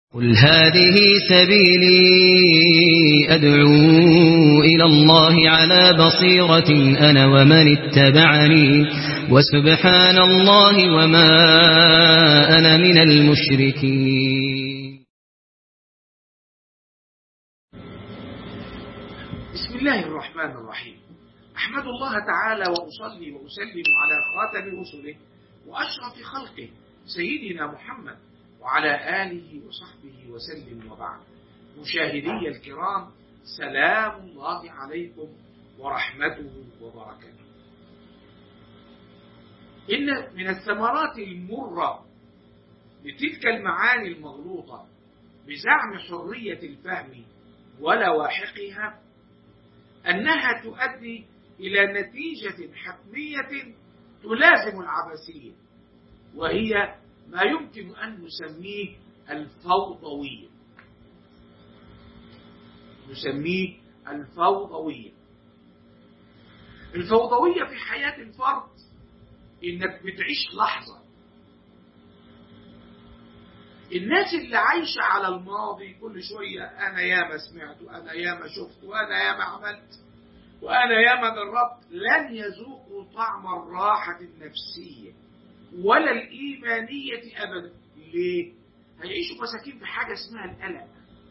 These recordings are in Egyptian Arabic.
قل هذه سبيلي أدعو إلى الله على بصيرة أنا ومن اتبعني وسبحان الله وما أنا من المشركين بسم الله الرحمن الرحيم أحمد الله تعالى وأصلي وأسلم على خاتم رسله وأشرف خلقه سيدنا محمد وعلى آله وصحبه وسلم وبعد مشاهدي الكرام سلام الله عليكم ورحمته وبركاته إن من الثمرات المرة لتلك المعاني المغلوطة بزعم حرية الفهم ولواحقها أنها تؤدي إلى نتيجة حتمية تلازم العبثية وهي ما يمكن أن نسميه الفوضوية نسميه الفوضوية الفوضوية في حياة الفرد إنك بتعيش لحظة الناس اللي عايشة على الماضي كل شوية أنا ياما سمعت وأنا ياما شفت وأنا ياما عملت وأنا ياما جربت لن يذوقوا طعم الراحة النفسية ولا الإيمانية أبدا ليه؟ هيعيشوا مساكين في حاجة اسمها القلق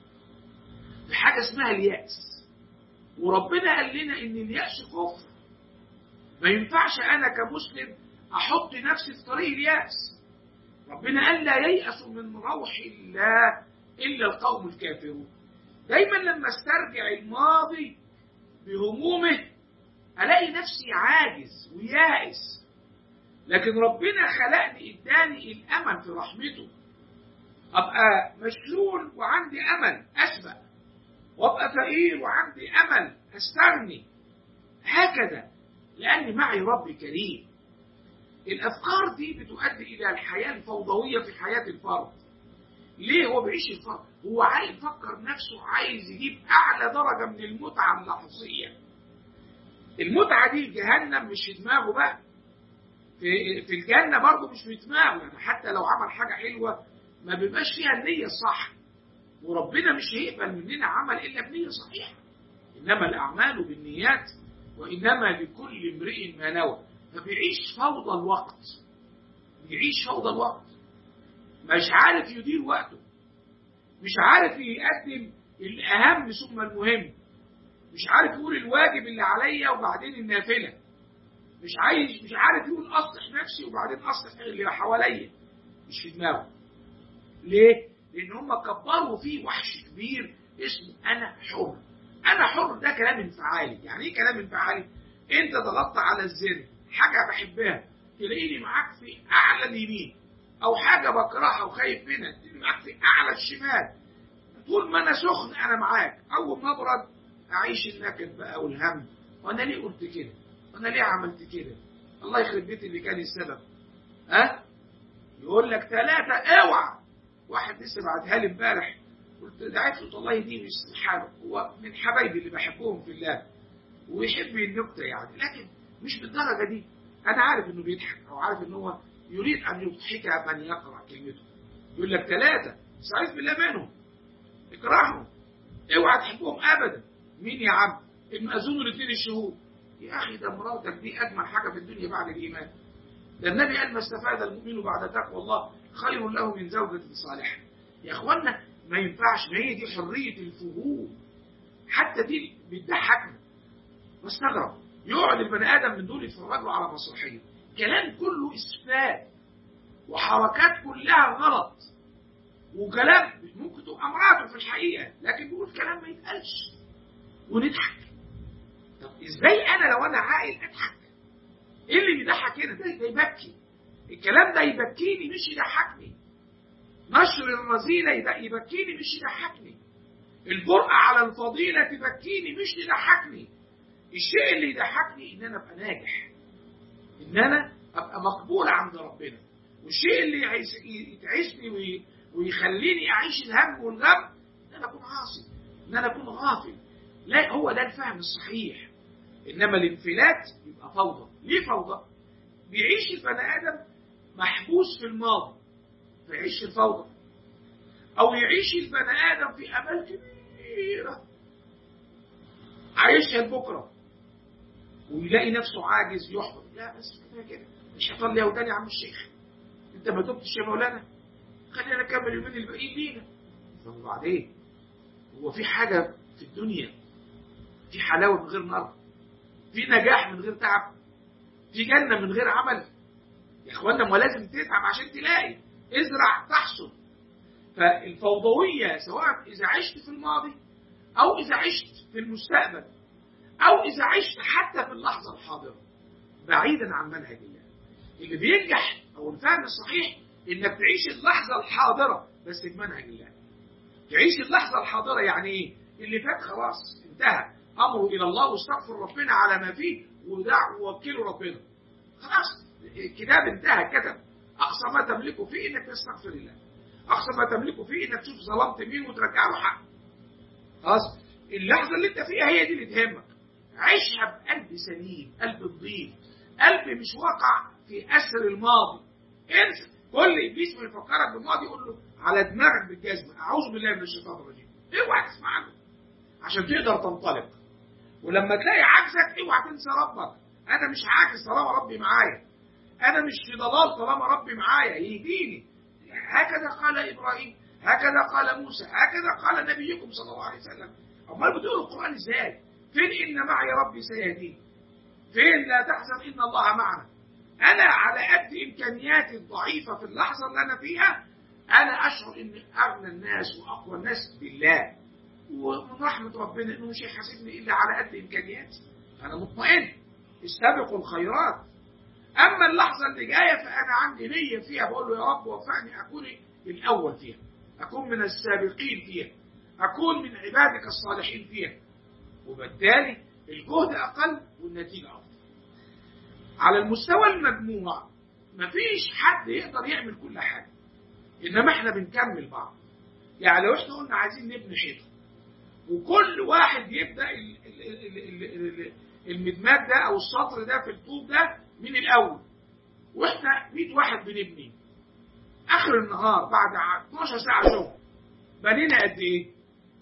في حاجة اسمها اليأس وربنا قال لنا إن اليأس كفر ما ينفعش أنا كمسلم أحط نفسي في طريق اليأس ربنا قال لا ييأس من روح الله إلا القوم الكافرون دايما لما استرجع الماضي بهمومه ألاقي نفسي عاجز ويائس لكن ربنا خلقني اداني الامل في رحمته ابقى مشلول وعندي امل اسبق وابقى فقير وعندي امل استغني هكذا لاني معي رب كريم الافكار دي بتؤدي الى الحياه الفوضويه في حياه الفرد ليه هو بيعيش الفرد هو عايز يفكر نفسه عايز يجيب اعلى درجه من المتعه اللحظيه المتعه دي جهنم مش في دماغه بقى في في الجنه برضه مش في دماغه يعني حتى لو عمل حاجه حلوه ما بيبقاش فيها النيه الصح وربنا مش هيقبل مننا عمل الا بنيه صحيحه انما الاعمال بالنيات وانما لكل امرئ ما نوى فبيعيش فوضى الوقت بيعيش فوضى الوقت مش عارف يدير وقته مش عارف يقدم الاهم ثم المهم مش عارف يقول الواجب اللي عليا وبعدين النافله مش عايز مش عارف يقول اصلح نفسي وبعدين اصلح اللي حواليا مش في دماغه ليه؟ لان هم كبروا فيه وحش كبير اسمه انا حر انا حر ده كلام انفعالي يعني ايه كلام انفعالي انت ضغطت على الزر حاجه بحبها تلاقيني معاك في اعلى اليمين او حاجه بكرهها وخايف منها تلاقيني معاك في اعلى الشمال طول ما انا سخن انا معاك اول ما ابرد اعيش النكد بقى والهم وانا ليه قلت كده انا ليه عملت كده الله يخرب بيت اللي كان السبب ها أه؟ يقول لك ثلاثة اوعى واحد لسه بعتها لي امبارح قلت دعيت له والله دي مش حاله هو من حبايبي اللي بحبهم في الله ويحب النكتة يعني لكن مش بالدرجة دي أنا عارف إنه بيضحك أو عارف إنه هو يريد أن يضحك من يقرأ كلمته يقول لك ثلاثة استعيذ بالله منهم اكرههم اوعى تحبهم أبدا مين يا عم؟ ابن أزون الاثنين الشهود يا أخي ده مراتك دي أجمل حاجة في الدنيا بعد الإيمان ده النبي قال ما استفاد المؤمن بعد تقوى الله خير له من زوجة صالحة يا إخوانا ما ينفعش ما هي دي حرية الفهوم حتى دي بتضحكنا بستغرب يقعد البني آدم من دول يتفرجوا على مسرحية كلام كله إسفاف وحركات كلها غلط وكلام ممكن تبقى مراته في الحقيقة لكن بيقول كلام ما يتقالش ونضحك طب ازاي انا لو انا عاقل اضحك ايه اللي بيضحك هنا ده, ده يبكي الكلام ده يبكيني مش يضحكني نشر الرذيلة يبكيني مش يضحكني الجرأة على الفضيلة تبكيني مش تضحكني الشيء اللي يضحكني ان انا ابقى ناجح ان انا ابقى مقبول عند ربنا والشيء اللي يتعسني ويخليني اعيش الهم والغم ان انا اكون عاصي ان انا اكون غافل لا هو ده الفهم الصحيح انما الانفلات يبقى فوضى ليه فوضى بيعيش البني ادم محبوس في الماضي فيعيش في الفوضى أو يعيش البني آدم في أمال كبيرة عايشها لبكرة ويلاقي نفسه عاجز يحبط لا بس كفايه كده الشيطان ليه وداني يا عم الشيخ انت ما تبتش يا مولانا خلينا نكمل اليومين الباقيين بينا طب وبعدين هو في حاجه في الدنيا في حلاوه من غير نار في نجاح من غير تعب في جنه من غير عمل يا اخوانا ما لازم تتعب عشان تلاقي ازرع تحصد فالفوضويه سواء اذا عشت في الماضي او اذا عشت في المستقبل او اذا عشت حتى في اللحظه الحاضره بعيدا عن منهج الله اللي بينجح او الفهم الصحيح انك تعيش اللحظه الحاضره بس بمنهج الله تعيش اللحظه الحاضره يعني ايه اللي فات خلاص انتهى امره الى الله واستغفر ربنا على ما فيه ودع ووكله ربنا خلاص الكتاب انتهى كتب اقصى ما تملكه فيه انك تستغفر الله اقصى ما تملكه فيه انك تشوف ظلمت مين وترجع له حقه خلاص اللحظه اللي انت فيها هي دي اللي تهمك عيشها بقلب سليم قلب نظيف قلب مش واقع في أسر الماضي انسى كل ابليس ما يفكرك بالماضي يقول له على دماغك بالجزمه اعوذ بالله من الشيطان الرجيم اوعى تسمع عنه عشان تقدر تنطلق ولما تلاقي عجزك اوعى تنسى ربك انا مش عاجز طالما ربي معايا انا مش في ضلال طالما ربي معايا يهديني هكذا قال ابراهيم هكذا قال موسى هكذا قال نبيكم صلى الله عليه وسلم امال بتقولوا القران ازاي فين ان معي ربي سيهديني فين لا تحزن ان الله معنا انا على قد امكانياتي الضعيفه في اللحظه اللي انا فيها انا اشعر ان اغنى الناس واقوى الناس بالله ومن رحمه ربنا انه مش هيحاسبني الا على قد امكانياتي انا مطمئن استبقوا الخيرات اما اللحظه اللي جايه فانا عندي نيه فيها بقول له يا رب وفقني اكون الاول فيها اكون من السابقين فيها اكون من عبادك الصالحين فيها وبالتالي الجهد اقل والنتيجه افضل على المستوى المجموع مفيش حد يقدر يعمل كل حاجه انما احنا بنكمل بعض يعني لو احنا قلنا عايزين نبني حيطه وكل واحد يبدا ال ال ال ال المدماج ده او السطر ده في الطوب ده من الاول واحنا 100 واحد بنبني اخر النهار بعد 12 ساعه شغل بنينا قد ايه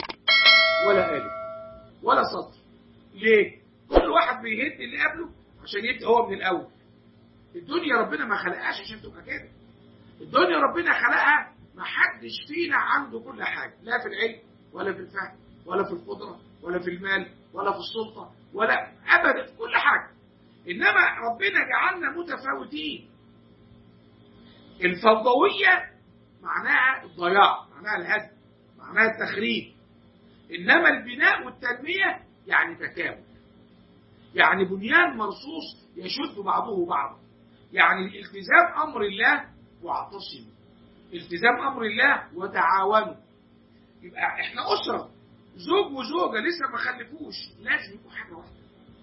ولا قالب ولا سطر ليه كل واحد بيهد اللي قبله عشان يبدا هو من الاول الدنيا ربنا ما خلقهاش عشان تبقى كده الدنيا ربنا خلقها ما حدش فينا عنده كل حاجه لا في العلم ولا في الفهم ولا في القدره ولا في المال ولا في السلطه ولا ابدا في كل حاجه انما ربنا جعلنا متفاوتين الفوضويه معناها الضياع معناها الهدم معناها التخريب انما البناء والتنميه يعني تكامل يعني بنيان مرصوص يشد بعضه بعضا يعني الالتزام امر الله واعتصموا التزام امر الله وتعاونوا يبقى احنا اسره زوج وزوجه لسه ما خلفوش لازم يبقوا حاجه واحده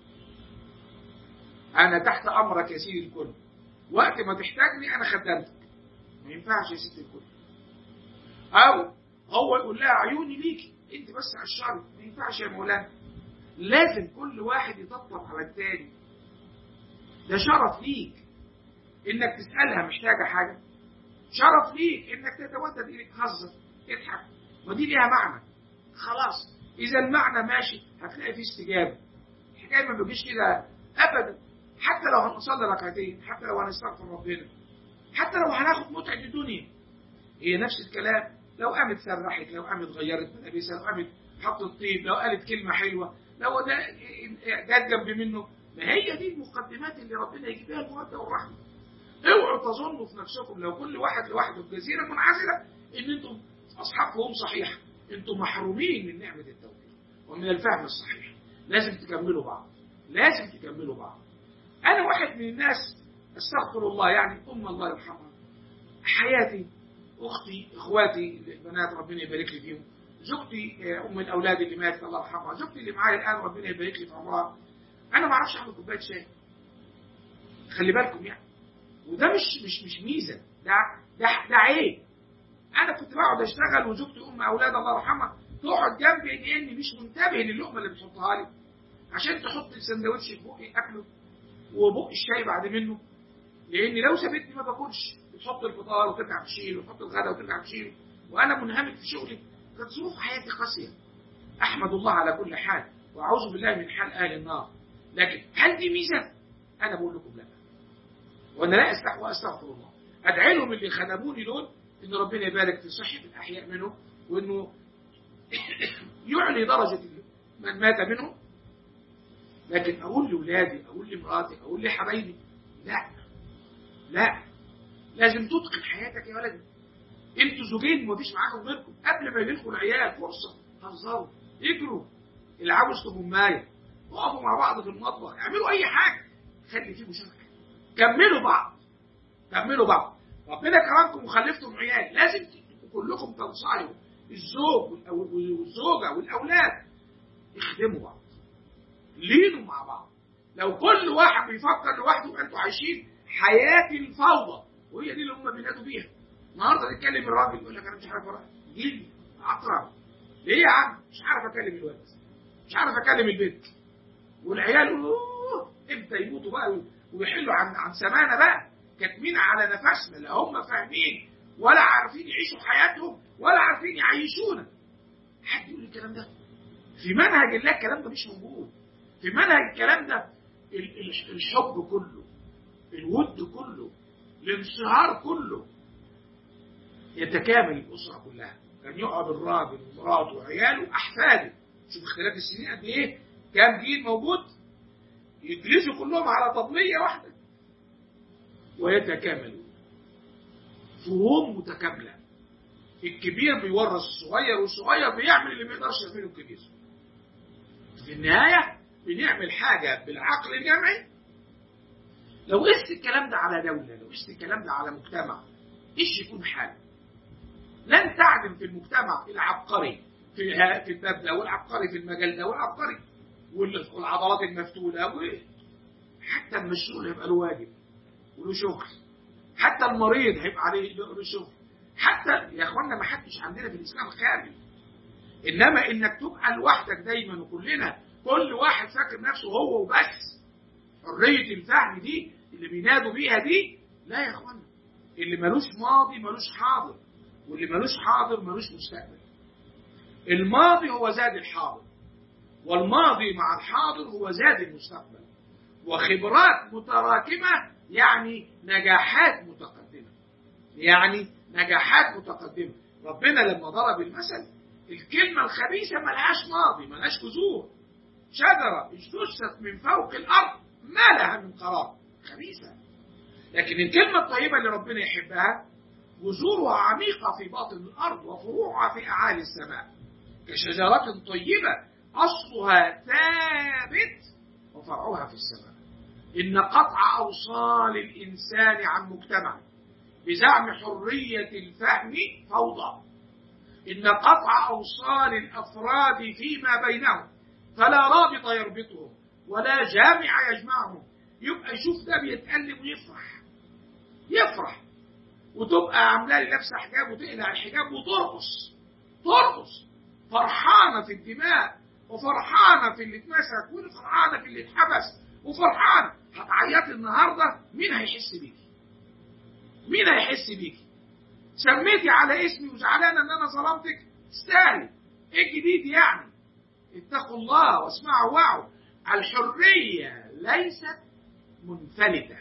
انا تحت امرك يا سيدي الكل وقت ما تحتاجني انا خدمتك ما ينفعش يا سيدي الكل او هو يقول لها عيوني ليكي انت بس على الشعر ما ينفعش يا مولانا لازم كل واحد يطبطب على التاني ده شرف ليك انك تسالها محتاجه حاجه شرف ليك انك تتودد اليك تهزر تضحك ودي ليها معنى خلاص اذا المعنى ماشي هتلاقي فيه استجابه الحكايه ما بيجيش كده ابدا حتى لو هنصلي ركعتين حتى لو هنستغفر ربنا حتى لو هناخد متعه الدنيا هي نفس الكلام لو قامت سرحت لو قامت غيرت ملابسها لو قامت حطت طيب لو قالت كلمه حلوه لو ده جت جنب منه ما هي دي المقدمات اللي ربنا يجيب بها الموده والرحمه اوعوا تظنوا في نفسكم لو كل واحد لوحده في جزيره منعزله ان انتم اصحاب فهم صحيح انتم محرومين من نعمه التوفيق ومن الفهم الصحيح لازم تكملوا بعض لازم تكملوا بعض انا واحد من الناس استغفر الله يعني ام الله يرحمها حياتي اختي اخواتي البنات ربنا يبارك لي فيهم زوجتي ام الاولاد اللي ماتت الله يرحمها زوجتي اللي معايا الان ربنا يبارك لي في عمرها انا ما اعرفش اعمل كوبايه شاي خلي بالكم يعني وده مش مش مش ميزه ده ده ده عيب انا كنت بقعد اشتغل وزوجتي ام اولاد الله يرحمها تقعد جنبي لاني مش منتبه للقمه اللي بتحطها لي عشان تحط السندوتش في بقي اكله وبق الشاي بعد منه لان لو سابتني ما باكلش بتحط الفطار وترجع تشيل وتحط الغداء وترجع تشيل وأنا منهمك في شغلي كانت ظروف حياتي قاسية أحمد الله على كل حال وأعوذ بالله من حال أهل النار لكن هل دي ميزة؟ أنا بقول لكم لا وأنا لا أستحق وأستغفر الله أدعي لهم اللي خدموني دول إن ربنا يبارك في صحة الأحياء منهم وإنه يعلي درجة من مات منهم لكن أقول لأولادي أقول لمراتي أقول لحبايبي لا لا لازم تتقن حياتك يا ولدي انتوا زوجين مفيش معاكم غيركم قبل ما يجيلكم العيال فرصه هزروا اجروا العبوا استغمايه اقفوا مع بعض في المطبخ اعملوا اي حاجه خلي فيه مشاركه كملوا بعض كملوا بعض ربنا كرمكم وخلفتم عيال لازم كلكم تنصاعوا الزوج والزوجه والاولاد اخدموا بعض لينوا مع بعض لو كل واحد بيفكر لوحده انتوا عايشين حياه الفوضى وهي دي اللي هم بينادوا بيها النهارده تتكلم الراجل يقول لك انا مش عارف اروح جيلي عقرب ليه يا عم مش عارف اكلم الولد مش عارف اكلم البنت والعيال يقولوا امتى يموتوا بقى ويحلوا عن عن سمانه بقى كاتمين على نفسنا لا هم فاهمين ولا عارفين يعيشوا حياتهم ولا عارفين يعيشونا حد يقول الكلام ده في منهج الله الكلام ده مش موجود في منهج الكلام ده الحب كله الود كله الانصهار كله يتكامل الأسرة كلها كان يقعد الراجل ومراته وعياله وأحفاده شوف اختلاف السنين قد إيه كام جيل موجود يجلسوا كلهم على طبلية واحدة ويتكاملوا فهوم متكاملة الكبير بيورث الصغير والصغير بيعمل اللي ما يقدرش يعمله الكبير في النهاية بنعمل حاجة بالعقل الجمعي لو قست الكلام ده على دولة لو قست الكلام ده على مجتمع ايش يكون حاله لن تعدم في المجتمع العبقري في في الباب ده والعبقري في المجال ده والعبقري والعضلات المفتوله حتى المشلول هيبقى له واجب وله شغل حتى المريض هيبقى عليه له شغل حتى يا اخوانا ما حدش عندنا في الاسلام كامل انما انك تبقى لوحدك دايما وكلنا كل واحد فاكر نفسه هو وبس حريه الفهم دي اللي بينادوا بيها دي لا يا اخوانا اللي ملوش ماضي ملوش حاضر واللي ملوش حاضر ملوش مستقبل الماضي هو زاد الحاضر والماضي مع الحاضر هو زاد المستقبل وخبرات متراكمة يعني نجاحات متقدمة يعني نجاحات متقدمة ربنا لما ضرب المثل الكلمة الخبيثة ملهاش ماضي ملهاش جذور شجرة اجتثت من فوق الأرض ما لها من قرار خبيثة لكن الكلمة الطيبة اللي ربنا يحبها جذورها عميقة في باطن الأرض وفروعها في أعالي السماء كشجرة طيبة أصلها ثابت وفرعها في السماء إن قطع أوصال الإنسان عن مجتمع بزعم حرية الفهم فوضى إن قطع أوصال الأفراد فيما بينهم فلا رابط يربطهم ولا جامع يجمعهم يبقى يشوف ده بيتألم ويفرح يفرح وتبقى عامله لي لابسه حجاب وتقلع الحجاب وترقص ترقص فرحانه في الدماء وفرحانه في اللي اتمسك وفرحانه في اللي اتحبس وفرحانه هتعيطي النهارده مين هيحس بيكي؟ مين هيحس بيكي؟ سميتي على اسمي وزعلانه ان انا ظلمتك استاهل ايه الجديد يعني؟ اتقوا الله واسمعوا وعوا الحريه ليست منفلته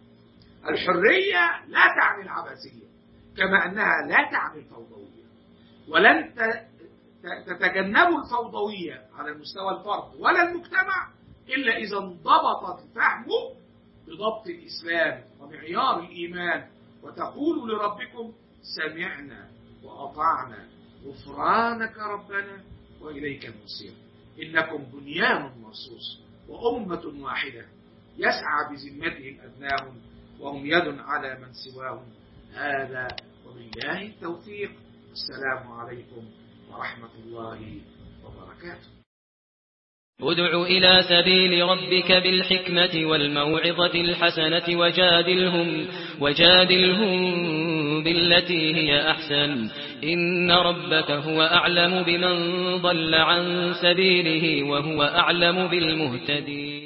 الحرية لا تعني العبثية كما أنها لا تعني الفوضوية ولن تتجنبوا الفوضوية على المستوى الفرد ولا المجتمع إلا إذا انضبط الفهم بضبط الإسلام ومعيار الإيمان وتقولوا لربكم سمعنا وأطعنا غفرانك ربنا وإليك المصير إنكم بنيان مرصوص وأمة واحدة يسعى بذمتهم أدناهم وهم يد على من سواهم هذا وبالله التوفيق السلام عليكم ورحمة الله وبركاته ادع إلى سبيل ربك بالحكمة والموعظة الحسنة وجادلهم, وجادلهم بالتي هي أحسن إن ربك هو أعلم بمن ضل عن سبيله وهو أعلم بالمهتدين